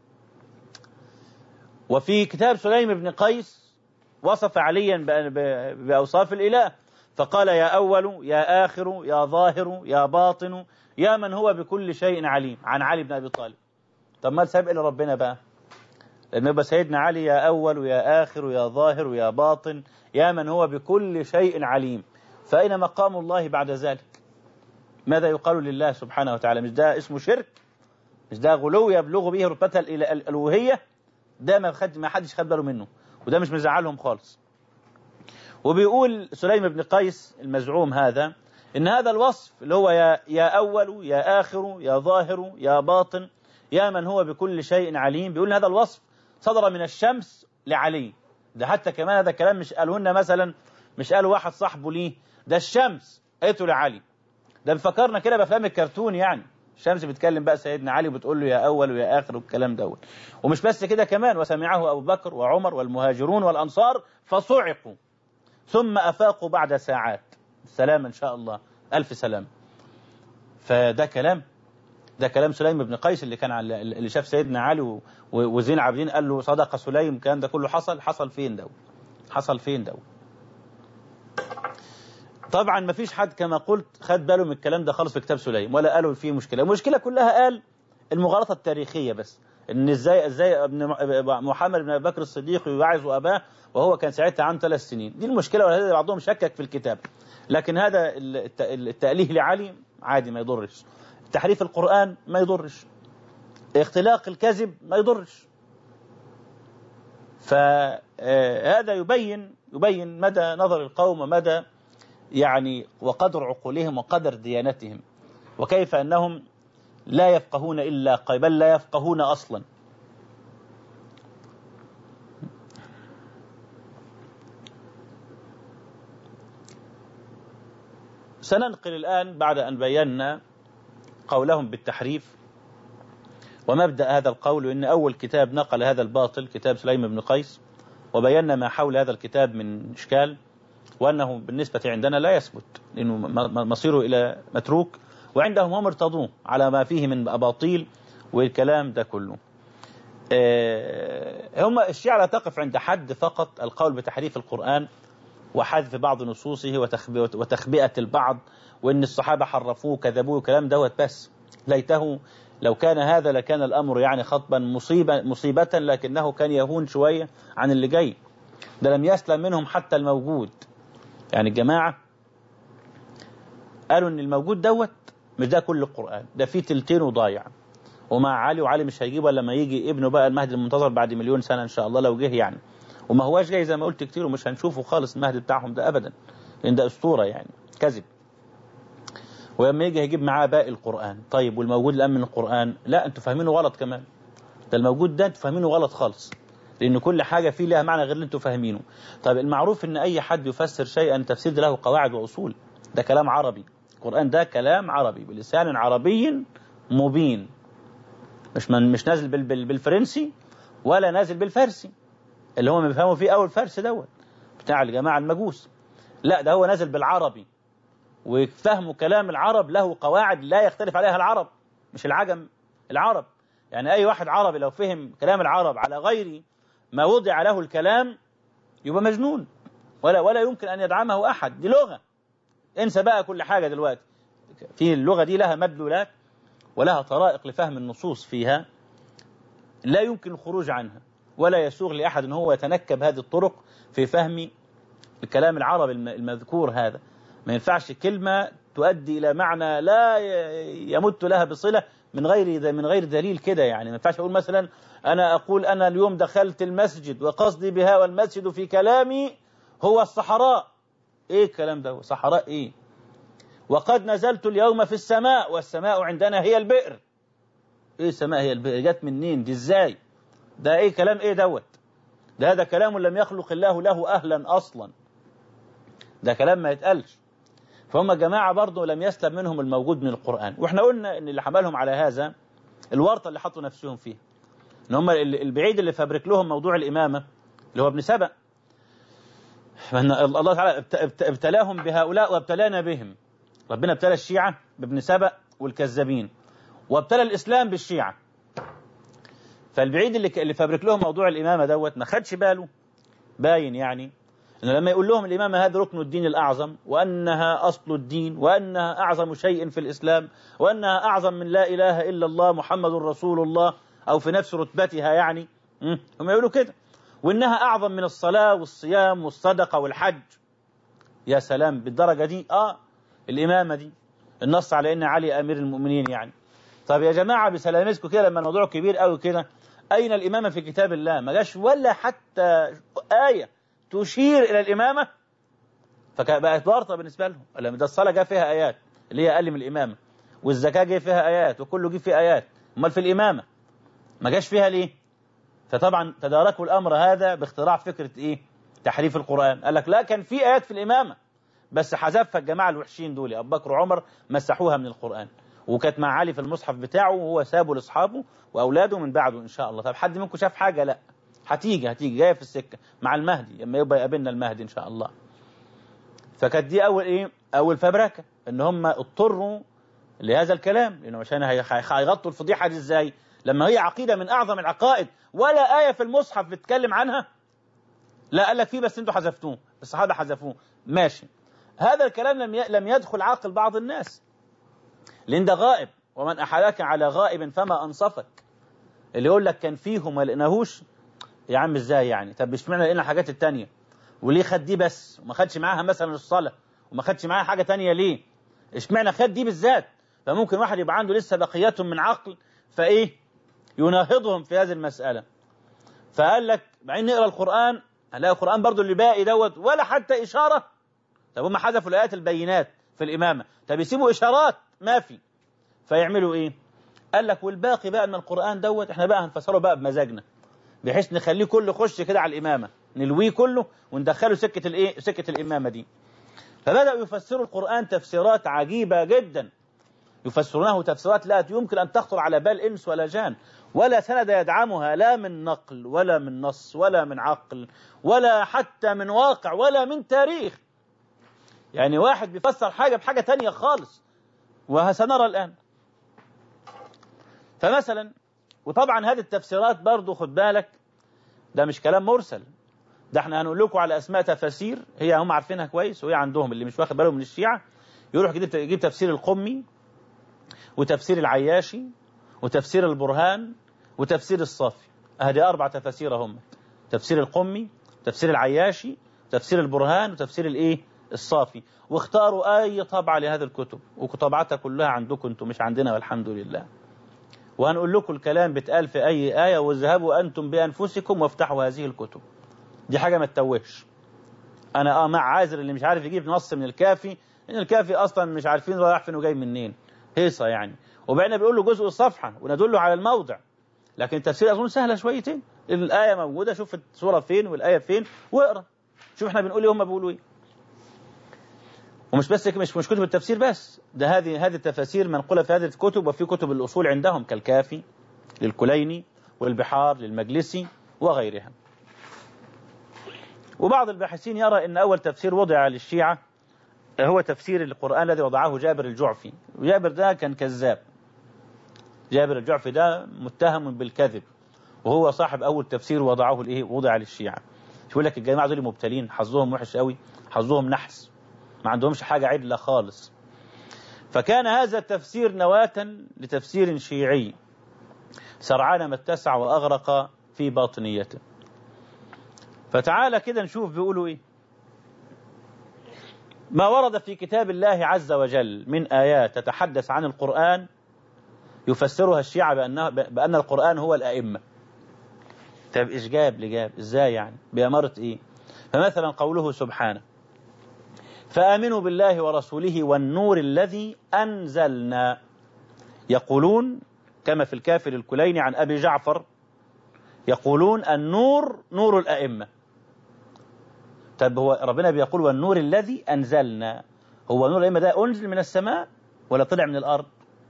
وفي كتاب سليم بن قيس وصف عليا بأوصاف الإله فقال يا أول يا آخر يا ظاهر يا باطن يا من هو بكل شيء عليم عن علي بن أبي طالب طب ما سابق لربنا بقى لأن يبقى سيدنا علي يا أول ويا آخر ويا ظاهر ويا باطن يا من هو بكل شيء عليم فأين مقام الله بعد ذلك ماذا يقال لله سبحانه وتعالى مش ده اسمه شرك مش ده غلو يبلغ به رتبة الألوهية ده ما خد ما حدش خد باله منه وده مش مزعلهم خالص وبيقول سليم بن قيس المزعوم هذا إن هذا الوصف اللي هو يا, يا أول يا آخر يا ظاهر يا باطن يا من هو بكل شيء عليم بيقول هذا الوصف صدر من الشمس لعلي ده حتى كمان هذا الكلام مش قاله لنا مثلا مش قاله واحد صاحبه ليه ده الشمس قالته لعلي ده بيفكرنا كده بافلام الكرتون يعني الشمس بتكلم بقى سيدنا علي وبتقول له يا اول ويا اخر والكلام دوت ومش بس كده كمان وسمعه ابو بكر وعمر والمهاجرون والانصار فصعقوا ثم افاقوا بعد ساعات سلام ان شاء الله الف سلام فده كلام ده كلام سليم بن قيس اللي كان على اللي شاف سيدنا علي وزين العابدين قال له صدق سليم الكلام ده كله حصل حصل فين ده حصل فين ده طبعا ما فيش حد كما قلت خد باله من الكلام ده خالص في كتاب سليم ولا قالوا فيه مشكله المشكله كلها قال المغالطه التاريخيه بس ان ازاي ازاي ابن محمد بن ابي بكر الصديق يوعظ اباه وهو كان ساعتها عنده ثلاث سنين دي المشكله وهذا بعضهم شكك في الكتاب لكن هذا التأليه لعلي عادي ما يضرش تحريف القرآن ما يضرش اختلاق الكذب ما يضرش فهذا يبين يبين مدى نظر القوم ومدى يعني وقدر عقولهم وقدر ديانتهم وكيف أنهم لا يفقهون إلا قليلا بل لا يفقهون أصلا سننقل الآن بعد أن بينا قولهم بالتحريف ومبدأ هذا القول إن أول كتاب نقل هذا الباطل كتاب سليم بن قيس وبينا ما حول هذا الكتاب من إشكال وأنه بالنسبة عندنا لا يثبت لأنه مصيره إلى متروك وعندهم هم ارتضوه على ما فيه من أباطيل والكلام ده كله هم الشيعة لا تقف عند حد فقط القول بتحريف القرآن وحذف بعض نصوصه وتخبئة البعض وإن الصحابة حرفوه كذبوه الكلام دوت بس ليته لو كان هذا لكان الأمر يعني خطبا مصيبة, مصيبة لكنه كان يهون شوية عن اللي جاي ده لم يسلم منهم حتى الموجود يعني الجماعة قالوا ان الموجود دوت مش ده كل القرآن ده فيه تلتين وضايع ومع علي وعلي مش هيجيبه لما يجي ابنه بقى المهدي المنتظر بعد مليون سنة ان شاء الله لو جه يعني وما هواش جاي زي ما قلت كتير ومش هنشوفه خالص المهدي بتاعهم ده ابدا لان ده اسطورة يعني كذب ولما يجي هيجيب معاه باقي القرآن طيب والموجود الآن من القرآن لا أنتوا فاهمينه غلط كمان ده الموجود ده أنتوا فاهمينه غلط خالص لأن كل حاجة فيه لها معنى غير اللي أنتوا فاهمينه طيب المعروف أن أي حد يفسر شيئا تفسير له قواعد وأصول ده كلام عربي القرآن ده كلام عربي بلسان عربي مبين مش من مش نازل بال بال بالفرنسي ولا نازل بالفارسي اللي هم بيفهموا فيه أول فارس دوت بتاع الجماعة المجوس لا ده هو نازل بالعربي وفهم كلام العرب له قواعد لا يختلف عليها العرب مش العجم العرب يعني أي واحد عربي لو فهم كلام العرب على غير ما وضع له الكلام يبقى مجنون ولا ولا يمكن أن يدعمه أحد دي لغة انسى بقى كل حاجة دلوقتي في اللغة دي لها مدلولات ولها طرائق لفهم النصوص فيها لا يمكن الخروج عنها ولا يسوغ لأحد أن هو يتنكب هذه الطرق في فهم الكلام العربي المذكور هذا ما ينفعش كلمة تؤدي إلى معنى لا يمت لها بصلة من غير من غير دليل كده يعني ما ينفعش أقول مثلا أنا أقول أنا اليوم دخلت المسجد وقصدي بها والمسجد في كلامي هو الصحراء إيه الكلام ده صحراء إيه وقد نزلت اليوم في السماء والسماء عندنا هي البئر إيه السماء هي البئر جت منين دي إزاي ده إيه كلام إيه دوت ده هذا كلام لم يخلق الله له أهلا أصلا ده كلام ما يتقالش فهم جماعة برضه لم يسلم منهم الموجود من القرآن وإحنا قلنا إن اللي حملهم على هذا الورطة اللي حطوا نفسهم فيها إن هم البعيد اللي فبرك لهم موضوع الإمامة اللي هو ابن سبأ الله تعالى ابتلاهم بهؤلاء وابتلانا بهم ربنا ابتلى الشيعة بابن سبأ والكذابين وابتلى الإسلام بالشيعة فالبعيد اللي اللي فبرك لهم موضوع الإمامة دوت ما خدش باله باين يعني إنه لما يقول لهم الإمامة هذا ركن الدين الأعظم وأنها أصل الدين وأنها أعظم شيء في الإسلام وأنها أعظم من لا إله إلا الله محمد رسول الله أو في نفس رتبتها يعني هم يقولوا كده وإنها أعظم من الصلاة والصيام والصدقة والحج يا سلام بالدرجة دي آه الإمامة دي النص على إن علي أمير المؤمنين يعني طب يا جماعة بسلامتكم كده لما الموضوع كبير قوي كده أين الإمامة في كتاب الله ما جاش ولا حتى آية تشير إلى الإمامة فبقت ورطة بالنسبة لهم لما ده الصلاة جاء فيها آيات اللي هي أقل من الإمامة والزكاة جاء فيها آيات وكله جه فيه آيات أمال في الإمامة ما جاش فيها ليه فطبعا تداركوا الأمر هذا باختراع فكرة إيه تحريف القرآن قال لك لا كان في آيات في الإمامة بس حذفها الجماعة الوحشين دول أبو بكر وعمر مسحوها من القرآن وكانت مع علي في المصحف بتاعه وهو سابه لاصحابه واولاده من بعده ان شاء الله طب حد منكم شاف حاجه لا هتيجي هتيجي جايه في السكه مع المهدي لما يبقى يقابلنا المهدي ان شاء الله فكانت دي اول ايه اول فبركه ان هم اضطروا لهذا الكلام لانه عشان هيغطوا الفضيحه دي ازاي لما هي عقيده من اعظم العقائد ولا ايه في المصحف بتتكلم عنها لا قال لك فيه بس انتوا حذفتوه الصحابه حذفوه ماشي هذا الكلام لم لم يدخل عقل بعض الناس لان ده غائب ومن أحالك على غائب فما أنصفك اللي يقول لك كان فيهم ما لقيناهوش يا عم ازاي يعني طب اشمعنى لقينا الحاجات التانية وليه خد دي بس وما خدش معاها مثلا الصلاة وما خدش معاها حاجة تانية ليه اشمعنى خد دي بالذات فممكن واحد يبقى عنده لسه بقيات من عقل فايه يناهضهم في هذه المسألة فقال لك بعدين نقرا القرآن هنلاقي القرآن برضو اللي باقي دوت ولا حتى إشارة طب هم حذفوا الآيات البينات في الإمامة طب يسيبوا إشارات ما في فيعملوا ايه قال لك والباقي بقى من القرآن دوت احنا بقى هنفسره بقى بمزاجنا بحيث نخليه كله يخش كده على الإمامة نلويه كله وندخله سكة الايه سكة الإمامة دي فبدأوا يفسروا القرآن تفسيرات عجيبة جدا يفسرونه تفسيرات لا يمكن أن تخطر على بال إنس ولا جان ولا سند يدعمها لا من نقل ولا من نص ولا من عقل ولا حتى من واقع ولا من تاريخ يعني واحد بيفسر حاجة بحاجة تانية خالص وسنرى الآن فمثلا وطبعا هذه التفسيرات برضو خد بالك ده مش كلام مرسل ده احنا هنقول لكم على اسماء تفاسير هي هم عارفينها كويس وهي عندهم اللي مش واخد باله من الشيعة يروح يجيب يجيب تفسير القمي وتفسير العياشي وتفسير البرهان وتفسير الصافي هذه اربع تفاسير هم تفسير القمي تفسير العياشي تفسير البرهان وتفسير الايه الصافي واختاروا اي طبعه لهذه الكتب وطبعتها كلها عندكم انتم مش عندنا والحمد لله وهنقول لكم الكلام بيتقال في أي آية واذهبوا أنتم بأنفسكم وافتحوا هذه الكتب دي حاجة ما تتوهش أنا آه مع عازر اللي مش عارف يجيب نص من الكافي إن الكافي أصلا مش عارفين رايح فين وجاي منين هيصة يعني وبعدين بيقول له جزء الصفحة وندله على الموضع لكن التفسير أظن سهلة شويتين الآية موجودة شوف السورة فين والآية فين واقرأ شوف احنا بنقول ايه هم بيقولوا ايه ومش بس مش مش كتب التفسير بس ده هذه هذه التفاسير منقولة في هذه الكتب وفي كتب الأصول عندهم كالكافي للكليني والبحار للمجلسي وغيرها وبعض الباحثين يرى أن أول تفسير وضع للشيعة هو تفسير القرآن الذي وضعه جابر الجعفي وجابر ده كان كذاب جابر الجعفي ده متهم بالكذب وهو صاحب أول تفسير وضعه الإيه وضع للشيعة يقول لك الجماعة دول مبتلين حظهم وحش قوي حظهم نحس ما عندهمش حاجة عدلة خالص فكان هذا التفسير نواة لتفسير شيعي سرعان ما اتسع وأغرق في باطنيته فتعالى كده نشوف بيقولوا ايه ما ورد في كتاب الله عز وجل من آيات تتحدث عن القرآن يفسرها الشيعة بأنه بأن القرآن هو الأئمة طب إيش جاب لجاب إزاي يعني بأمارة إيه فمثلا قوله سبحانه فآمنوا بالله ورسوله والنور الذي أنزلنا يقولون كما في الكافر الكليني عن أبي جعفر يقولون النور نور الأئمة طب هو ربنا بيقول والنور الذي أنزلنا هو نور الأئمة ده أنزل من السماء ولا طلع من الأرض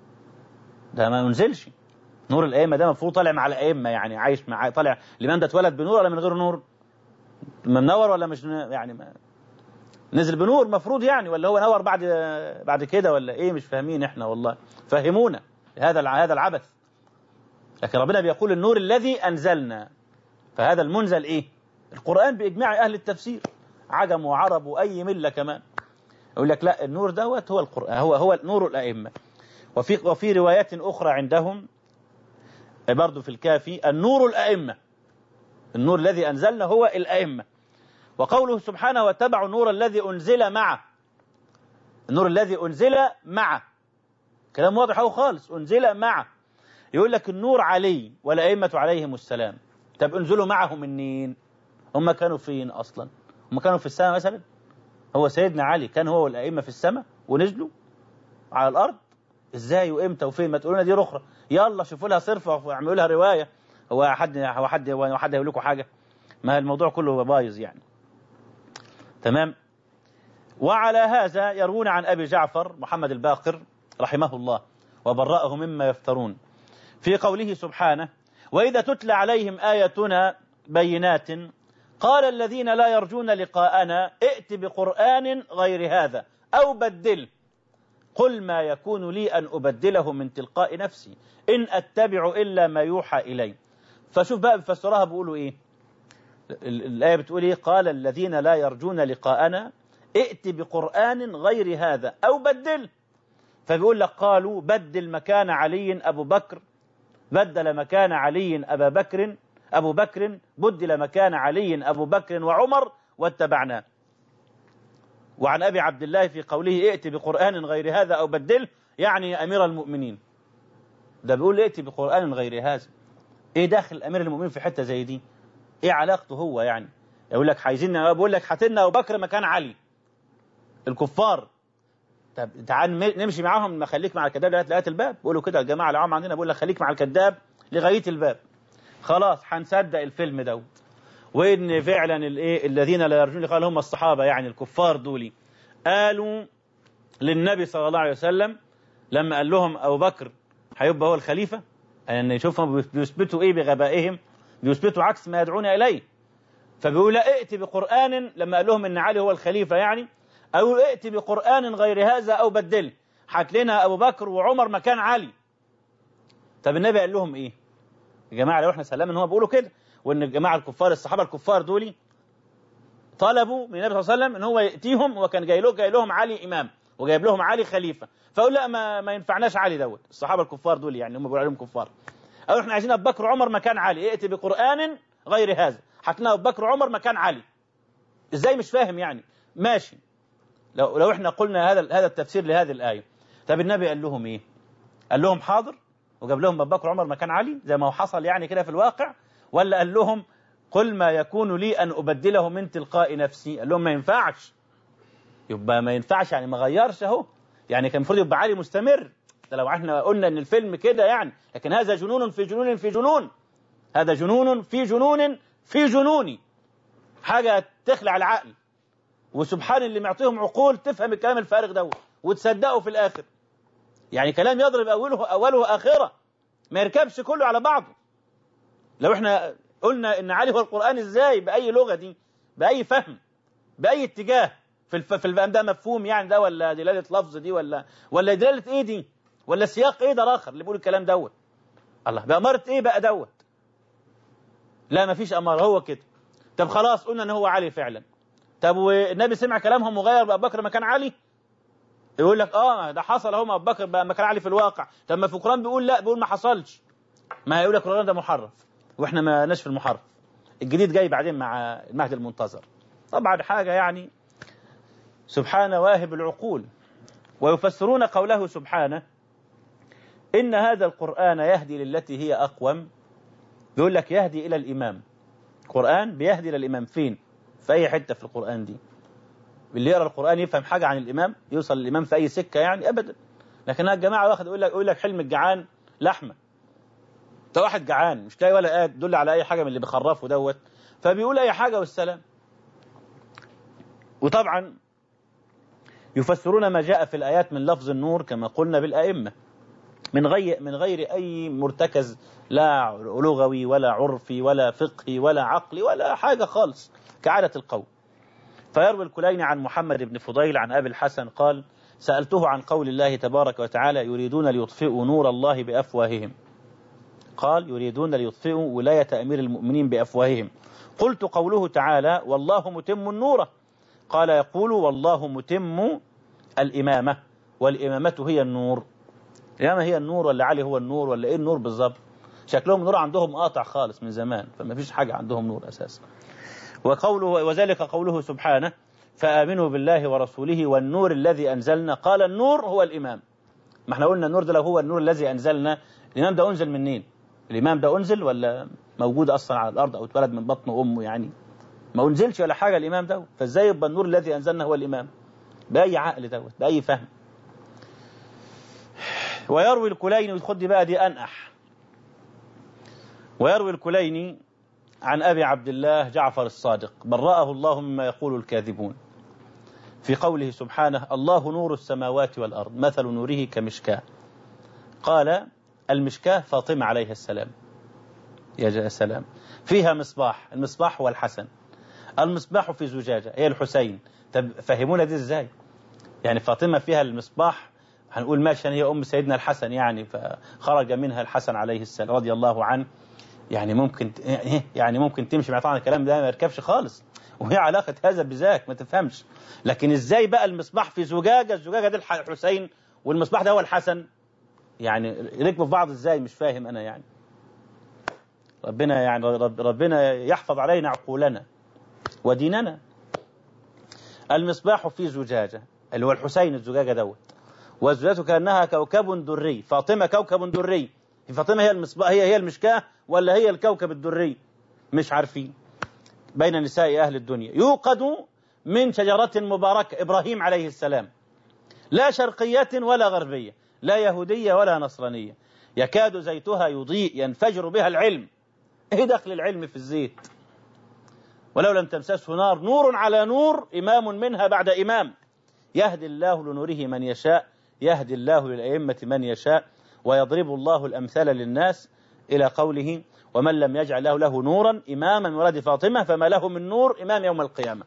ده ما أنزلش نور الأئمة ده المفروض طالع مع الأئمة يعني عايش مع طالع لمن ده اتولد بنور ولا من غير نور منور ولا مش يعني ما نزل بنور مفروض يعني ولا هو نور بعد بعد كده ولا ايه مش فاهمين احنا والله فهمونا هذا هذا العبث لكن ربنا بيقول النور الذي انزلنا فهذا المنزل ايه القران باجماع اهل التفسير عجم وعرب واي مله كمان يقول لك لا النور دوت هو القران هو هو نور الائمه وفي وفي روايات اخرى عندهم برضه في الكافي النور الائمه النور الذي انزلنا هو الائمه وقوله سبحانه واتبعوا النور الذي أنزل معه النور الذي أنزل معه كلام واضح أهو خالص أنزل معه يقول لك النور علي والأئمة عليهم السلام طب انزلوا معه منين هم كانوا فين أصلا هم كانوا في السماء مثلا هو سيدنا علي كان هو والأئمة في السماء ونزلوا على الأرض ازاي وامتى وفين ما تقولوا دي رخرة يلا شوفوا لها صرفة واعملوا لها رواية هو حد هو حد هو حد هيقول لكم حاجة ما الموضوع كله بايظ يعني تمام وعلى هذا يروون عن أبي جعفر محمد الباقر رحمه الله وبرأه مما يفترون في قوله سبحانه وإذا تتلى عليهم آياتنا بينات قال الذين لا يرجون لقاءنا ائت بقرآن غير هذا أو بدل قل ما يكون لي أن أبدله من تلقاء نفسي إن أتبع إلا ما يوحى إلي فشوف بقى بفسرها بيقولوا إيه الآية بتقول إيه قال الذين لا يرجون لقاءنا ائت بقرآن غير هذا أو بدل فبيقول لك قالوا بدل مكان علي أبو بكر بدل مكان علي أبا بكر أبو بكر بدل مكان علي أبو بكر وعمر واتبعناه وعن أبي عبد الله في قوله ائت بقرآن غير هذا أو بدل يعني يا أمير المؤمنين ده بيقول ائت بقرآن غير هذا إيه داخل أمير المؤمنين في حتة زي دي ايه علاقته هو يعني يقول لك عايزين بقول لك هاتلنا ابو بكر مكان علي الكفار طب تعال نمشي معاهم ما خليك مع الكذاب لغايه لغايه الباب بيقولوا كده الجماعه العام عندنا بيقول لك خليك مع الكذاب لغايه الباب خلاص هنصدق الفيلم دوت وان فعلا الايه الذين لا يرجون لقاء هم الصحابه يعني الكفار دول قالوا للنبي صلى الله عليه وسلم لما قال لهم ابو بكر هيبقى هو الخليفه يعني شوفهم بيثبتوا ايه بغبائهم بيثبتوا عكس ما يدعون إليه فبيقول لا ائت بقرآن لما قال لهم إن علي هو الخليفة يعني أو ائت بقرآن غير هذا أو بدله هات لنا أبو بكر وعمر مكان علي طب النبي قال لهم إيه يا جماعة لو إحنا سلام إن هو بيقولوا كده وإن الجماعة الكفار الصحابة الكفار دول طلبوا من النبي صلى الله عليه وسلم إن هو يأتيهم وكان جاي له جاي لهم علي إمام وجايب لهم علي خليفة فقال لا ما, ما ينفعناش علي دوت الصحابة الكفار دول يعني هم بيقولوا عليهم كفار أو إحنا عايزين أبو بكر وعمر مكان علي ائت بقرآن غير هذا حكنا أبو بكر وعمر مكان علي إزاي مش فاهم يعني ماشي لو لو إحنا قلنا هذا هذا التفسير لهذه الآية طب النبي قال لهم إيه قال لهم حاضر وجاب لهم أبو بكر وعمر مكان علي زي ما هو حصل يعني كده في الواقع ولا قال لهم قل ما يكون لي أن أبدله من تلقاء نفسي قال لهم ما ينفعش يبقى ما ينفعش يعني ما غيرش اهو يعني كان المفروض يبقى علي مستمر ده لو احنا قلنا ان الفيلم كده يعني لكن هذا جنون في جنون في جنون هذا جنون في جنون في جنوني حاجة تخلع العقل وسبحان اللي معطيهم عقول تفهم الكلام الفارغ ده وتصدقه في الآخر يعني كلام يضرب أوله أوله آخرة ما يركبش كله على بعضه لو احنا قلنا ان علي هو القرآن ازاي بأي لغة دي بأي فهم بأي اتجاه في الف... في الفهم ده مفهوم يعني ده ولا دلالة لفظ دي ولا ولا دلالة ايه دي ولا سياق ايه ده اخر اللي بيقول الكلام دوت الله بأمارة ايه بقى دوت لا مفيش أمارة هو كده طب خلاص قلنا ان هو علي فعلا طب والنبي سمع كلامهم وغير بأبو بكر مكان علي يقول لك اه ده حصل اهو ابو بكر بقى مكان علي في الواقع طب ما في القران بيقول لا بيقول ما حصلش ما هيقول لك القران ده محرف واحنا ما ناش في المحرف الجديد جاي بعدين مع المهدي المنتظر طبعا حاجه يعني سبحان واهب العقول ويفسرون قوله سبحانه إن هذا القرآن يهدي للتي هي أقوم بيقول لك يهدي إلى الإمام القرآن بيهدي إلى الإمام فين في أي حتة في القرآن دي اللي يقرأ القرآن يفهم حاجة عن الإمام يوصل للإمام في أي سكة يعني أبدا لكن الجماعة واخد يقول لك يقول لك حلم الجعان لحمة ده واحد جعان مش لاقي ولا قاد تدل على أي حاجة من اللي بيخرفه دوت فبيقول أي حاجة والسلام وطبعا يفسرون ما جاء في الآيات من لفظ النور كما قلنا بالأئمة من غير من غير أي مرتكز لا لغوي ولا عرفي ولا فقهي ولا عقلي ولا حاجة خالص كعادة القوم فيروي الكليني عن محمد بن فضيل عن أبي الحسن قال سألته عن قول الله تبارك وتعالى يريدون ليطفئوا نور الله بأفواههم قال يريدون ليطفئوا ولاية أمير المؤمنين بأفواههم قلت قوله تعالى والله متم النور قال يقول والله متم الإمامة والإمامة هي النور الإمامة هي النور ولا علي هو النور ولا إيه النور بالظبط شكلهم نور عندهم قاطع خالص من زمان فما فيش حاجة عندهم نور أساسا وقوله وذلك قوله سبحانه فآمنوا بالله ورسوله والنور الذي أنزلنا قال النور هو الإمام ما احنا قلنا النور ده لو هو النور الذي أنزلنا الإمام ده أنزل منين الإمام ده أنزل ولا موجود أصلا على الأرض أو اتولد من بطن أمه يعني ما أنزلش ولا حاجة الإمام ده فإزاي يبقى النور الذي أنزلنا هو الإمام بأي عقل دوت بأي فهم ويروي الكليني خد بقى دي أنأح ويروي الكليني عن أبي عبد الله جعفر الصادق برأه الله مما يقول الكاذبون في قوله سبحانه الله نور السماوات والأرض مثل نوره كمشكاة قال المشكاة فاطمة عليه السلام يا سلام فيها مصباح المصباح هو الحسن المصباح في زجاجة هي الحسين طب فهمونا دي ازاي يعني فاطمة فيها المصباح هنقول ماشي هي أم سيدنا الحسن يعني فخرج منها الحسن عليه السلام رضي الله عنه يعني ممكن يعني ممكن تمشي مع طبعا الكلام ده ما يركبش خالص وهي علاقة هذا بذاك ما تفهمش لكن ازاي بقى المصباح في زجاجة الزجاجة دي الحسين والمصباح ده هو الحسن يعني ركبوا في بعض ازاي مش فاهم انا يعني ربنا يعني رب ربنا يحفظ علينا عقولنا وديننا المصباح في زجاجة اللي هو الحسين الزجاجة دوت والزجاجة كأنها كوكب دري فاطمة كوكب دري فاطمة هي المصباح هي هي المشكاة ولا هي الكوكب الدري مش عارفين بين نساء أهل الدنيا يوقد من شجرة مباركة إبراهيم عليه السلام لا شرقية ولا غربية لا يهودية ولا نصرانية يكاد زيتها يضيء ينفجر بها العلم ايه دخل العلم في الزيت ولو لم تمسسه نار نور على نور إمام منها بعد إمام يهدي الله لنوره من يشاء يهدي الله للأئمة من يشاء ويضرب الله الأمثال للناس إلى قوله ومن لم يجعل له له نورا إماما من ولد فاطمة فما له من نور إمام يوم القيامة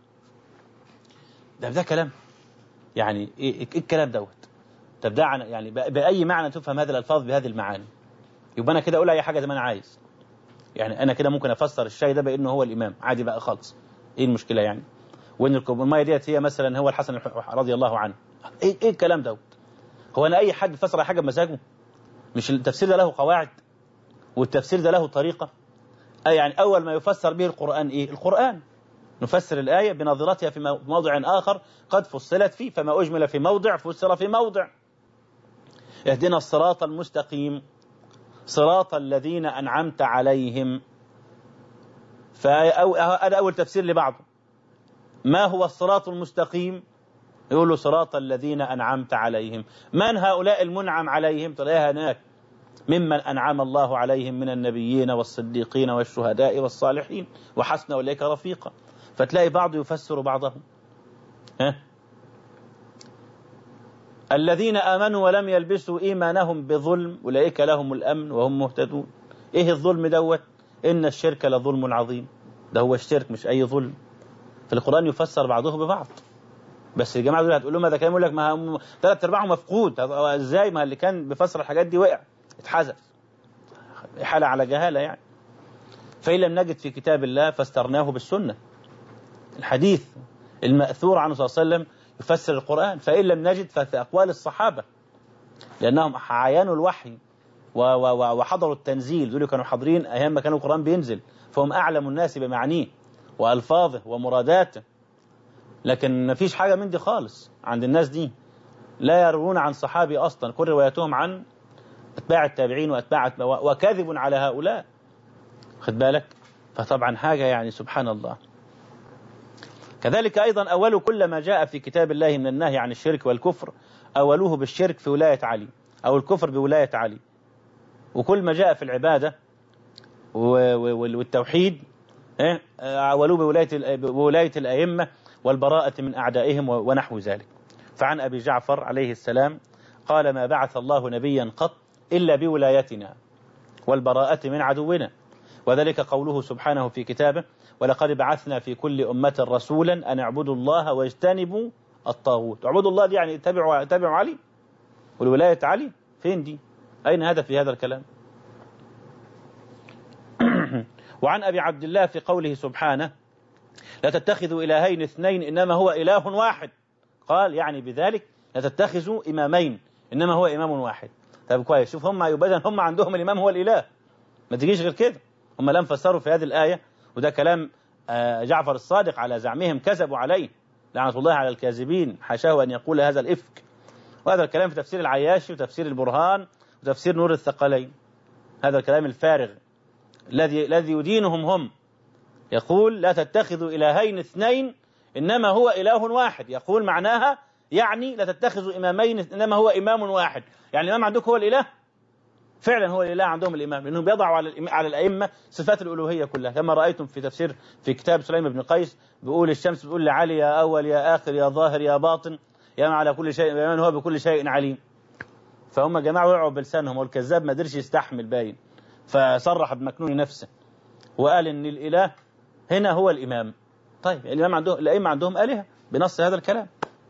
ده ده كلام يعني إيه, إيه الكلام دوت طب ده يعني بأي معنى تفهم هذه الألفاظ بهذه المعاني يبقى أنا كده أقول أي حاجة زي ما أنا عايز يعني أنا كده ممكن أفسر الشاي ده بأنه هو الإمام عادي بقى خالص إيه المشكلة يعني وإن المية ديت هي مثلا هو الحسن رضي الله عنه إيه, إيه الكلام دوت هو أنا أي حد فسر حاجة بمزاجه مش التفسير ده له قواعد والتفسير ده له طريقة أي يعني أول ما يفسر به القرآن إيه القرآن نفسر الآية بنظرتها في موضع آخر قد فصلت فيه فما أجمل في موضع فسر في موضع اهدنا الصراط المستقيم صراط الذين أنعمت عليهم فهذا أول تفسير لبعضه ما هو الصراط المستقيم يقولوا صراط الذين أنعمت عليهم من هؤلاء المنعم عليهم تلاقيها هناك ممن أنعم الله عليهم من النبيين والصديقين والشهداء والصالحين وحسن أولئك رفيقا فتلاقي بعض يفسر بعضهم ها الذين آمنوا ولم يلبسوا إيمانهم بظلم أولئك لهم الأمن وهم مهتدون إيه الظلم دوت إن الشرك لظلم عظيم ده هو الشرك مش أي ظلم في القرآن يفسر بعضه ببعض بس الجماعة دول هتقول لهم هذا كلام يقول لك ما هم ثلاث أرباعهم مفقود إزاي ما اللي كان بيفسر الحاجات دي وقع اتحذف حالة على جهالة يعني فإن لم نجد في كتاب الله فاسترناه بالسنة الحديث المأثور عنه صلى الله عليه وسلم يفسر القرآن فإن لم نجد ففي أقوال الصحابة لأنهم عاينوا الوحي وحضروا التنزيل دول كانوا حاضرين أيام ما كان القرآن بينزل فهم أعلم الناس بمعانيه وألفاظه ومراداته لكن ما فيش حاجة من دي خالص عند الناس دي لا يروون عن صحابي أصلا كل رواياتهم عن أتباع التابعين وأتباع وكاذب على هؤلاء خد بالك فطبعا حاجة يعني سبحان الله كذلك أيضا أول كل ما جاء في كتاب الله من النهي عن الشرك والكفر أولوه بالشرك في ولاية علي أو الكفر بولاية علي وكل ما جاء في العبادة والتوحيد أولوه بولاية, بولاية الأئمة والبراءة من أعدائهم ونحو ذلك فعن أبي جعفر عليه السلام قال ما بعث الله نبيا قط إلا بولايتنا والبراءة من عدونا وذلك قوله سبحانه في كتابه ولقد بعثنا في كل أمة رسولا أن اعبدوا الله واجتنبوا الطاغوت اعبدوا الله دي يعني تبعوا تبعوا علي والولاية علي فين دي أين هذا في هذا الكلام وعن أبي عبد الله في قوله سبحانه لا تتخذوا إلهين اثنين إنما هو إله واحد قال يعني بذلك لا تتخذوا إمامين إنما هو إمام واحد طيب كويس شوف هم يبدأ هم عندهم الإمام هو الإله ما تجيش غير كده هم لم فسروا في هذه الآية وده كلام جعفر الصادق على زعمهم كذبوا عليه لعنة الله على الكاذبين حاشاه أن يقول هذا الإفك وهذا الكلام في تفسير العياشي وتفسير البرهان وتفسير نور الثقلين هذا الكلام الفارغ الذي الذي يدينهم هم يقول لا تتخذوا إلهين اثنين إنما هو إله واحد يقول معناها يعني لا تتخذوا إمامين إنما هو إمام واحد يعني الإمام عندكم هو الإله فعلا هو الإله عندهم الإمام لأنهم بيضعوا على على الأئمة صفات الألوهية كلها كما رأيتم في تفسير في كتاب سليم بن قيس بيقول الشمس بتقول لعلي يا أول يا آخر يا ظاهر يا باطن يا من على كل شيء يا من هو بكل شيء عليم فهم جماعة وقعوا بلسانهم والكذاب ما قدرش يستحمل باين فصرح بمكنون نفسه وقال إن الإله هنا هو الإمام طيب الإمام عندهم الأئمة عندهم آلهة بنص هذا الكلام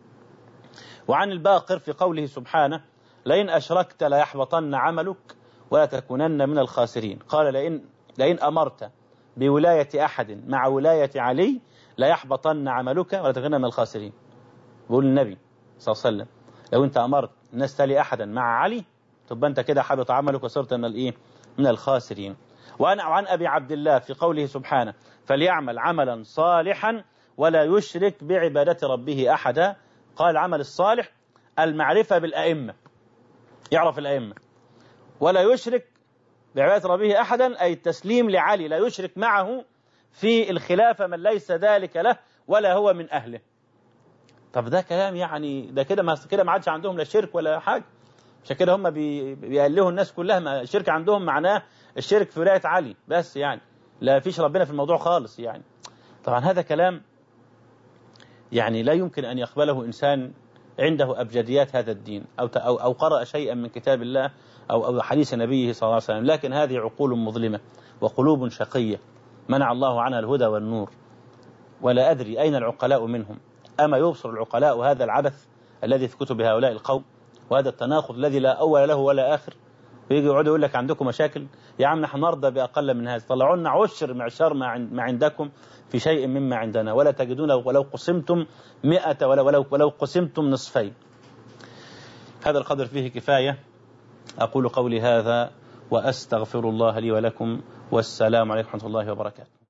وعن الباقر في قوله سبحانه لئن أشركت ليحبطن عملك ولا تكونن من الخاسرين قال لئن, لئن أمرت بولاية أحد مع ولاية علي ليحبطن عملك ولا تكونن من الخاسرين بيقول النبي صلى الله عليه وسلم لو أنت أمرت الناس تلي أحدا مع علي تبقى أنت كده حبط عملك وصرت من الإيه من الخاسرين وعن عن أبي عبد الله في قوله سبحانه فليعمل عملا صالحا ولا يشرك بعبادة ربه أحدا قال العمل الصالح المعرفة بالأئمة يعرف الأئمة ولا يشرك بعبادة ربه أحدا أي التسليم لعلي لا يشرك معه في الخلافة من ليس ذلك له ولا هو من أهله طب ده كلام يعني ده كده ما كده ما عادش عندهم لا شرك ولا حاجة عشان كده هم بي بيألهوا الناس كلها ما الشرك عندهم معناه الشرك في ولاية علي بس يعني لا فيش ربنا في الموضوع خالص يعني طبعا هذا كلام يعني لا يمكن أن يقبله إنسان عنده أبجديات هذا الدين أو أو, أو قرأ شيئا من كتاب الله أو أو حديث نبيه صلى الله عليه وسلم لكن هذه عقول مظلمة وقلوب شقية منع الله عنها الهدى والنور ولا أدري أين العقلاء منهم أما يبصر العقلاء هذا العبث الذي في كتب هؤلاء القوم وهذا التناقض الذي لا أول له ولا آخر ويجي يقعد يقول لك عندكم مشاكل يا عم نحن نرضى بأقل من هذا طلعوا لنا عشر معشار ما عندكم في شيء مما عندنا ولا تجدون ولو قسمتم مئة ولو, ولو, ولو قسمتم نصفين هذا القدر فيه كفاية أقول قولي هذا وأستغفر الله لي ولكم والسلام عليكم ورحمة الله وبركاته